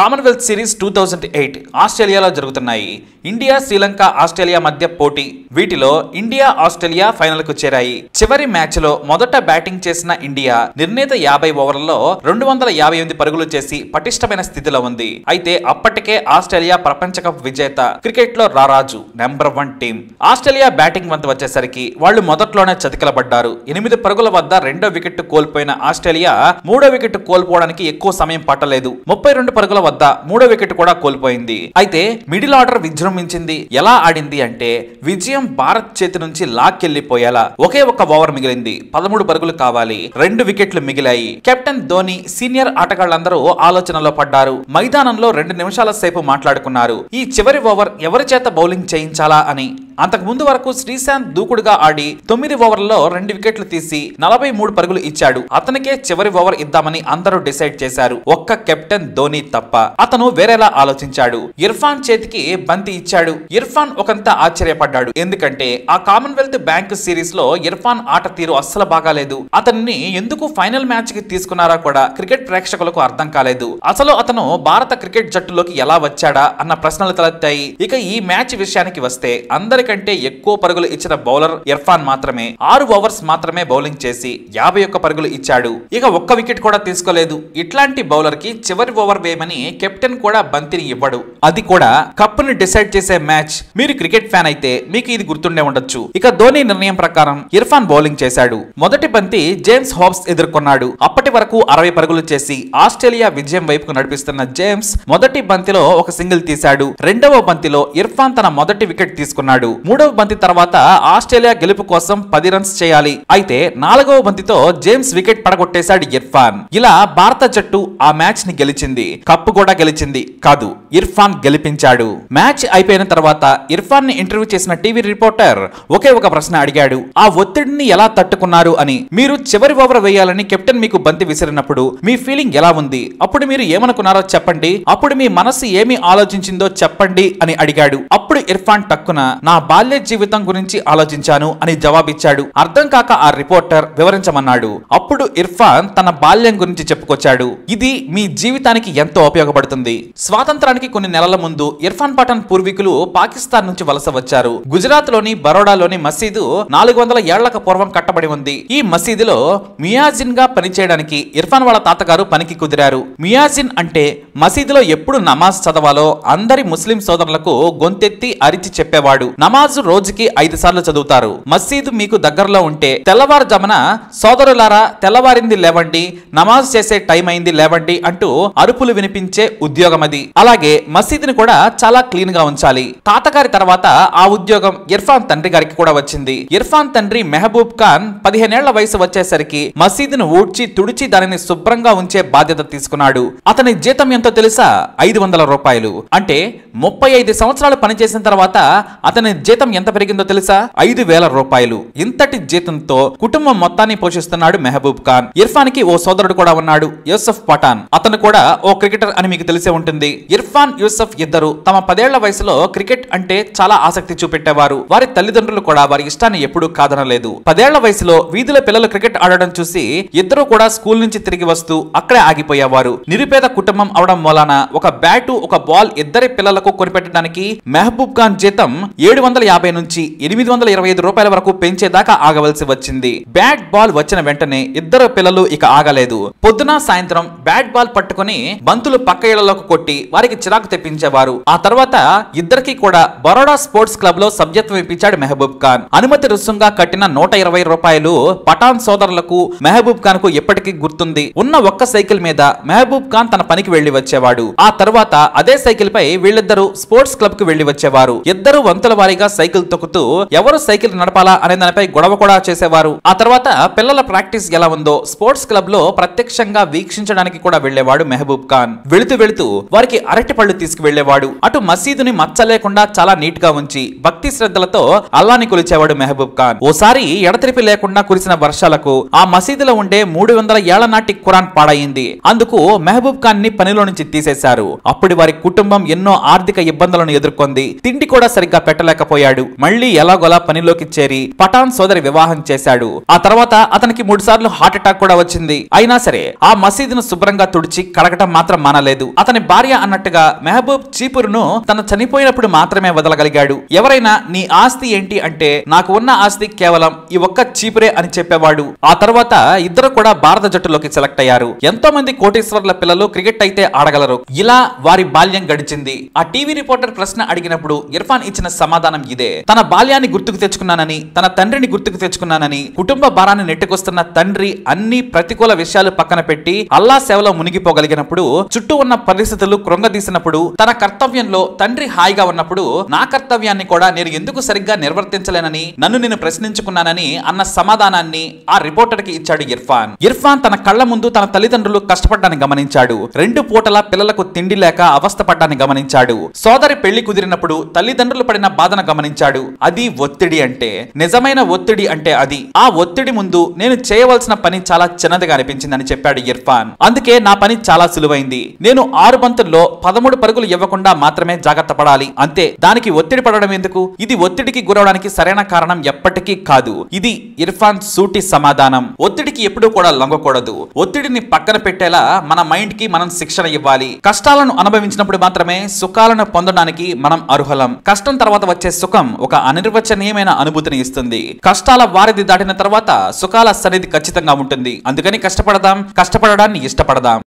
Commonwealth series two thousand eight ఆస్ట్రేలియాలో జరుగుతున్నాయి India Sri Lanka Australia మధ్య పోటీ వీటిలో ఇండియా ఆస్ట్రేలియా ఫైనల్ కు చేరాయి చివరి మ్యాచ్ లో మొదట బ్యాటింగ్ చేసిన ఇండియా నిర్ణీత యాభై ఓవర్లలో రెండు వందల యాభై ఎనిమిది పరుగులు చేసి పటిష్టమైన స్థితిలో ఉంది అయితే అప్పటికే ఆస్ట్రేలియా ప్రపంచ కప్ విజేత క్రికెట్ లో రారాజు number one team Australia batting వంతు వచ్చేసరికి వాళ్ళు మొదట్లోనే చతికిలబడ్డారు ఎనిమిది పరుగుల వద్ద రెండో వికెట్ కోల్పోయిన ఆస్ట్రేలియా మూడో వికెట్ కోల్పోవడానికి ఎక్కువ సమయం పట్టలేదు ముప్పై రెండు పరుగుల వద్ద మూడో వికెట్ కూడా కోల్పోయింది అయితే మిడిల్ ఆర్డర్ విజృంభించింది ఎలా ఆడింది అంటే విజయం భారత్ చేతి నుంచి లాక్కెళ్లిపోయేలా ఒకే ఒక్క ఓవర్ మిగిలింది పదమూడు పరుగులు కావాలి రెండు వికెట్లు మిగిలాయి కెప్టెన్ ధోని సీనియర్ ఆటగాళ్లందరూ ఆలోచనలో పడ్డారు మైదానంలో రెండు నిమిషాల సేపు మాట్లాడుకున్నారు ఈ చివరి ఓవర్ ఎవరి చేత బౌలింగ్ చేయించాలా అని అంతకు ముందు వరకు శ్రీశాంత్ దూకుడుగా ఆడి తొమ్మిది ఓవర్లలో రెండు వికెట్లు తీసి నలభై మూడు పరుగులు ఇచ్చాడు అతనికే చివరి ఓవర్ ఇద్దామని అందరూ డిసైడ్ చేశారు ఒక్క కెప్టెన్ ధోని తప్ప అతను వేరేలా ఆలోచించాడు ఇర్ఫాన్ చేతికి బంతి ఇచ్చాడు ఇర్ఫాన్ ఒకంత ఆశ్చర్యపడ్డాడు ఎందుకంటే ఆ కామన్వెల్త్ బ్యాంక్ సిరీస్ లో ఇర్ఫాన్ ఆట తీరు అస్సలు బాగాలేదు అతన్ని ఎందుకు ఫైనల్ మ్యాచ్ కి తీసుకున్నారా కూడా క్రికెట్ ప్రేక్షకులకు అర్థం కాలేదు అసలు అతను భారత క్రికెట్ జట్టులోకి ఎలా వచ్చాడా అన్న ప్రశ్నలు తలెత్తాయి ఇక ఈ మ్యాచ్ విషయానికి వస్తే అందరికంటే ఎక్కువ పరుగులు ఇచ్చిన బౌలర్ ఇర్ఫాన్ మాత్రమే ఆరు ఓవర్స్ మాత్రమే బౌలింగ్ చేసి యాభై ఒక్క పరుగులు ఇచ్చాడు ఇక ఒక్క వికెట్ కూడా తీసుకోలేదు ఇట్లాంటి బౌలర్ కి చివరి ఓవర్ వేయమని కెప్టెన్ కూడా బంతిని ఇవ్వడు అది కూడా కప్పుని డిసైడ్ చేసే మ్యాచ్ మీరు క్రికెట్ ఫ్యాన్ అయితే మీకు ఇది గుర్తుండే ఉండొచ్చు ఇక ధోని నిర్ణయం ప్రకారం ఇర్ఫాన్ బౌలింగ్ చేశాడు మొదటి బంతి జేమ్స్ హాబ్స్ ఎదుర్కొన్నాడు అప్పటి వరకు అరవై పరుగులు చేసి ఆస్ట్రేలియా విజయం వైపుకు నడిపిస్తున్న జేమ్స్ మొదటి బంతిలో ఒక సింగిల్ తీశాడు రెండవ బంతిలో ఇర్ఫాన్ తన మొదటి వికెట్ తీసుకున్నాడు మూడవ బంతి తర్వాత ఆస్ట్రేలియా గెలుపు కోసం పది రన్స్ చేయాలి అయితే నాలుగవ బంతితో జేమ్స్ వికెట్ పడగొట్టేశాడు ఇర్ఫాన్ ఇలా భారత జట్టు ఆ మ్యాచ్ ని గెలిచింది కప్పు కూడా గెలిచింది కాదు ఇర్ఫాన్ గెలిపించాడు మ్యాచ్ అయిపోయిన తర్వాత ఇర్ఫాన్ ని ఇంటర్వ్యూ చేసిన టీవీ రిపోర్టర్ ఒకే ఒక ప్రశ్న అడిగాడు ఆ ఒత్తిడిని ఎలా తట్టుకున్నారు అని మీరు చివరి ఓవర్ వేయాలని కెప్టెన్ మీకు బంతి విసిరినప్పుడు మీ ఫీలింగ్ ఎలా ఉంది అప్పుడు మీరు ఏమనుకున్నారో చెప్పండి అప్పుడు మీ మనసు ఏమి ఆలోచించిందో చెప్పండి అని అడిగాడు అప్పుడు ఇర్ఫాన్ టక్కున నా బాల్య జీవితం గురించి ఆలోచించాను అని జవాబిచ్చాడు అర్థం కాక ఆ రిపోర్టర్ వివరించమన్నాడు అప్పుడు ఇర్ఫాన్ తన బాల్యం గురించి చెప్పుకొచ్చాడు ఇది మీ జీవితానికి ఎంతో ఉపయోగపడుతుంది స్వాతంత్రానికి కొన్ని నెలల ముందు ఇర్ఫాన్ పఠాన్ పూర్వీకులు పాకిస్తాన్ నుంచి వలస వచ్చారు గుజరాత్ లోని బరోడాలోని మసీదు నాలుగు వందల ఏళ్లకు పూర్వం కట్టబడి ఉంది ఈ మసీదులో మియాజిన్ గా పనిచేయడానికి ఇర్ఫాన్ వాళ్ళ తాతగారు పనికి కుదిరారు మియాజిన్ అంటే మసీదులో ఎప్పుడు నమాజ్ చదవాలో అందరి ముస్లిం సోదరులకు గొంతెత్తి అరిచి చెప్పేవాడు నమాజ్ రోజుకి ఐదు సార్లు చదువుతారు మసీదు మీకు దగ్గరలో ఉంటే తెల్లవారుజామున సోదరులారా తెల్లవారింది లేవండి నమాజ్ చేసే టైం అయింది లేవండి అంటూ అరుపులు వినిపించే ఉద్యోగం అది అలాగే మసీదుని కూడా చాలా క్లీన్ గా ఉంచాలి తాతగారి తర్వాత ఆ ఉద్యోగం ఇర్ఫాన్ తండ్రి గారికి కూడా వచ్చింది ఇర్ఫాన్ తండ్రి మెహబూబ్ ఖాన్ పదిహేనేళ్ల వయసు వచ్చేసరికి మసీదును ఊడ్చి తుడిచి దానిని శుభ్రంగా ఉంచే బాధ్యత తీసుకున్నాడు అతని జీతం ఎంతో తెలుసా ఐదు వందల రూపాయలు అంటే ముప్పై ఐదు సంవత్సరాలు పనిచేసిన తర్వాత అతని జీతం ఎంత పెరిగిందో తెలుసా ఐదు వేల రూపాయలు ఇంతటి జీతంతో కుటుంబం మొత్తాన్ని పోషిస్తున్నాడు మెహబూబ్ ఖాన్ ఇర్ఫాన్ కి ఓ సోదరుడు కూడా ఉన్నాడు యూసఫ్ పఠాన్ అతను కూడా ఓ క్రికెటర్ అని మీకు తెలిసే ఉంటుంది ఇర్ఫాన్ యూసఫ్ ఇద్దరు తమ పదేళ్ల వయసులో క్రికెట్ అంటే చాలా ఆసక్తి చూపెట్టేవారు వారి తల్లిదండ్రులు కూడా వారి ఇష్టాన్ని ఎప్పుడూ కాదనలేదు పదేళ్ల వయసులో వీధిలో పిల్లలు క్రికెట్ ఆడడం చూసి ఇద్దరు కూడా స్కూల్ నుంచి తిరిగి వస్తూ అక్కడే ఆగిపోయేవారు నిరుపేద కుటుంబం అవడం మూలాన ఒక బ్యాటు ఒక బాల్ ఇద్దరి పిల్లలకు కొనిపెట్టడానికి మెహబూబ్ ఖాన్ జీతం ఏడు వందల యాభై నుంచి ఎనిమిది వందల ఇరవై ఐదు రూపాయల వరకు పెంచేదాకా ఆగవలసి వచ్చింది బ్యాట్ బాల్ వచ్చిన వెంటనే ఇద్దరు పిల్లలు ఇక ఆగలేదు పొద్దున సాయంత్రం బ్యాట్ బాల్ పట్టుకుని బంతులు పక్క ఇళ్లలోకి కొట్టి వారికి చిరాకు తెప్పించేవారు ఆ తర్వాత ఇద్దరికి కూడా బరోడా స్పోర్ట్స్ క్లబ్ లో సభ్యత్వం ఇప్పించాడు మెహబూబ్ ఖాన్ అనుమతి రుసుంగా కట్టిన నూట ఇరవై రూపాయలు పఠాన్ సోదరులకు మెహబూబ్ ఖాన్ కు ఎప్పటికీ గుర్తుంది ఉన్న ఒక్క సైకిల్ మీద మెహబూబ్ ఖాన్ తన పనికి వెళ్లి వచ్చేవాడు ఆ తర్వాత అదే సైకిల్ పై వీళ్ళిద్దరూ స్పోర్ట్స్ క్లబ్ కు వెళ్లి వచ్చేవారు ఇద్దరు వంతుల వారీగా సైకిల్ తొక్కుతూ ఎవరు సైకిల్ నడపాలా అనే దానిపై గొడవ కూడా చేసేవారు ఆ తర్వాత పిల్లల ప్రాక్టీస్ ఎలా ఉందో స్పోర్ట్స్ క్లబ్ లో ప్రత్యక్షంగా వీక్షించడానికి కూడా వెళ్లేవాడు మెహబూబ్ ఖాన్ వెళుతూ వెళుతూ వారికి అరటి అరటిపళ్ళు తీసుకువెళ్లేవాడు అటు మసీదుని మచ్చ లేకుండా చాలా నీట్ గా ఉంచి భక్తి శ్రద్ధలతో అల్లాని కొలిచేవాడు మెహబూబ్ ఖాన్ ఓసారి ఎడతెరిపి లేకుండా కురిసిన వర్షాలకు ఆ మసీదులో ఉండే మూడు వందల ఏళ్ల నాటి ఖురాన్ పాడయింది అందుకు మెహబూబ్ ఖాన్ ని పనిలో నుంచి తీసేశారు అప్పుడు వారి కుటుంబం ఎన్నో ఆర్థిక ఇబ్బందులను ఎదుర్కొంది తిండి కూడా సరిగ్గా పెట్టలేకపోయాడు మళ్ళీ ఎలాగోలా పనిలోకి చేరి పఠాన్ సోదరి వివాహం చేశాడు ఆ తర్వాత అతనికి మూడు సార్లు హార్ట్ అటాక్ కూడా వచ్చింది అయినా సరే ఆ మసీదును శుభ్రంగా తుడిచి కడగటం మాత్రం మానలేదు అతని భార్య అన్నట్టుగా మెహబూబ్ చీపురును తన చనిపోయినప్పుడు మాత్రమే వదలగలిగాడు ఎవరైనా నీ ఆస్తి ఏంటి అంటే నాకు ఉన్న ఆస్తి కేవలం ఈ ఒక్క చీపురే అని చెప్పేవాడు ఆ తర్వాత ఇద్దరు కూడా భారత జట్టులోకి సెలెక్ట్ అయ్యారు ఎంతో మంది కోటీశ్వర్ల పిల్లలు క్రికెట్ అయితే ఆడగలరు ఇలా వారి బాల్యం గడిచింది ఆ టీవీ రిపోర్టర్ ప్రశ్న అడిగినప్పుడు ఇర్ఫాన్ ఇచ్చిన సమాధానం ఇదే తన బాల్యాన్ని గుర్తుకు తెచ్చుకున్నానని తన తండ్రిని గుర్తుకు తెచ్చుకున్నానని కుటుంబ భారాన్ని నెట్టుకొస్తున్న తండ్రి అన్ని ప్రతికూల విషయాలు పక్కన పెట్టి అల్లా సేవలో మునిగిపోగలిగినప్పుడు చుట్టూ ఉన్న పరిస్థితులు కృంగదీసినప్పుడు తన కర్తవ్యంలో తండ్రి హాయిగా ఉన్నప్పుడు నా కర్తవ్యాన్ని కూడా నేను ఎందుకు సరిగ్గా నిర్వర్తించలేనని నన్ను నేను ప్రశ్నించుకున్నానని అన్న సమాధానాన్ని ఆ రిపోర్టర్ కి ఇచ్చాడు ఇర్ఫాన్ ఇర్ఫాన్ తన కళ్ళ ముందు తన తల్లిదండ్రులు కష్టపడ్డాన్ని గమనించాడు రెండు పూటల పిల్లలకు తిండి లేక అవస్థపడ్డాన్ని గమనించాడు సోదరి పెళ్లి కుదిరినప్పుడు తల్లిదండ్రులు పడిన బాధను గమనించాడు అది ఒత్తిడి అంటే నిజమైన ఒత్తిడి అంటే అది ఆ ఒత్తిడి ముందు నేను చేయవలసిన పని చాలా చిన్నదిగా అనిపించిందని చెప్పాడు ఇర్ఫాన్ అందుకే నా పని చాలా సులువైంది నేను ఆరు బంతుల్లో పదమూడు పరుగులు ఇవ్వకుండా మాత్రమే జాగ్రత్త పడాలి అంతే దానికి ఒత్తిడి పడడం ఎందుకు ఇది ఒత్తిడికి గురవడానికి సరైన కారణం ఎప్పటికీ కాదు ఇది ఇర్ఫాన్ సూటి సమాధానం ఒత్తిడికి ఎప్పుడూ కూడా లొంగకూడదు ఒత్తిడిని పక్కన పెట్టేలా మన మైండ్ కి మనం శిక్షణ ఇవ్వాలి కష్టాలను అనుభవించినప్పుడు మాత్రమే సుఖాలను పొందడానికి మనం అర్హులం కష్టం తర్వాత వచ్చే సుఖం ఒక అనిర్వచనీయమైన అనుభూతిని ఇస్తుంది కష్టాల వారిది దాటిన తర్వాత సుఖాల సన్నిధి ఖచ్చితంగా ఉంటుంది అందుకని కష్టపడదాం కష్టపడడాన్ని ఇష్టపడదాం